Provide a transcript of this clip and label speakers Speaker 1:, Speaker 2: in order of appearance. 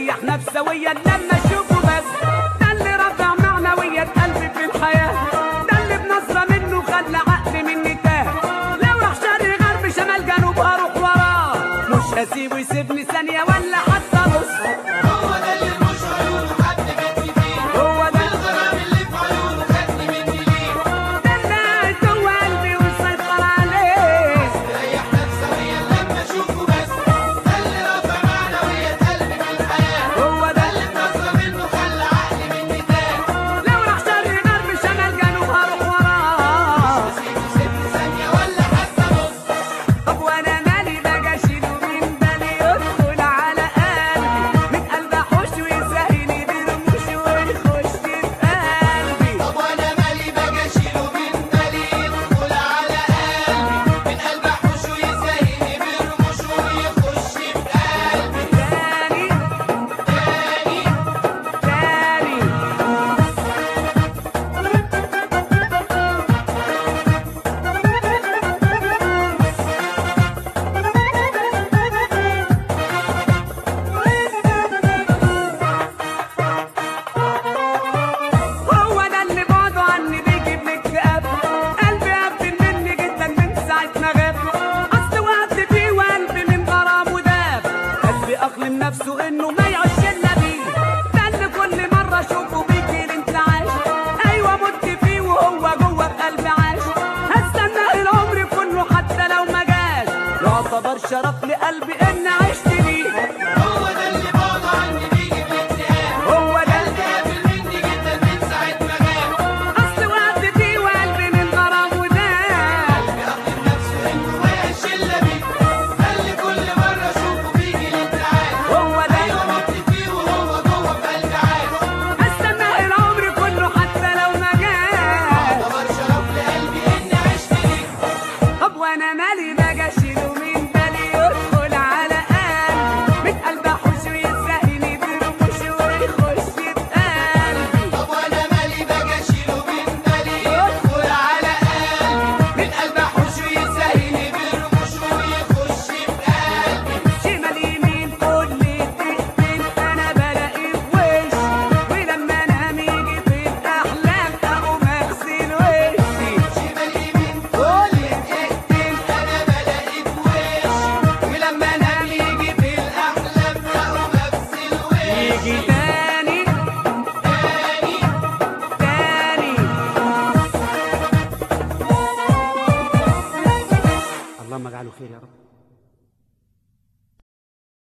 Speaker 1: ريحنا بسوية لما اشوفه بس ده اللي رفع معنوية قلبي في الحياة ده اللي بنظرة منه خلى عقلي مني تاه لو راح شرق غرب شمال جنوب هروح وراه مش هسيبه يسيبني ثانية ولا حتى نص
Speaker 2: هو ده اللي مش عيونه حد بيتي فيه
Speaker 1: هو ده
Speaker 2: الغرام اللي في عيونه خدني مني ليه
Speaker 1: ده اللي جوه قلبي وسيطر عليه
Speaker 2: ريح نفسويا لما اشوفه بس ده اللي رافع معنوية قلبي في الحياة
Speaker 1: هو ده
Speaker 2: اللي بنظرة منه خلى عقلي مني تاه
Speaker 1: لو راح شرق غرب شمال جنوب هروح وراه
Speaker 2: سيبه سيبني ثانية ولا حتى نص
Speaker 1: طب وانا مالي بقى اشيله من بالي يدخل على قلبي من قلبي احوش ويسهل برموش ويخش في قلبي
Speaker 2: طب وانا مالي باجي اشيله من بالي يدخل على قلبي من قلبي احوش ويزهقني برموش ويخش في قلبي
Speaker 1: تاني
Speaker 2: تاني
Speaker 1: تاني هو ده اللي بعده عني بيجيب لي اكتئاب قلبي قفل مني جدا من ساعة ما غاب اصل وقت فيه وقلبي من غرامه داب قلبي اقلم نفسه انه ما يعيش الا بيه ده اللي كل مرة اشوفه بيجي لي انتعاش ايوه مت فيه وهو جوه بقلبي عاش هستنى العمر كله حتى لو ما جاش يعتبر شرف لقلبي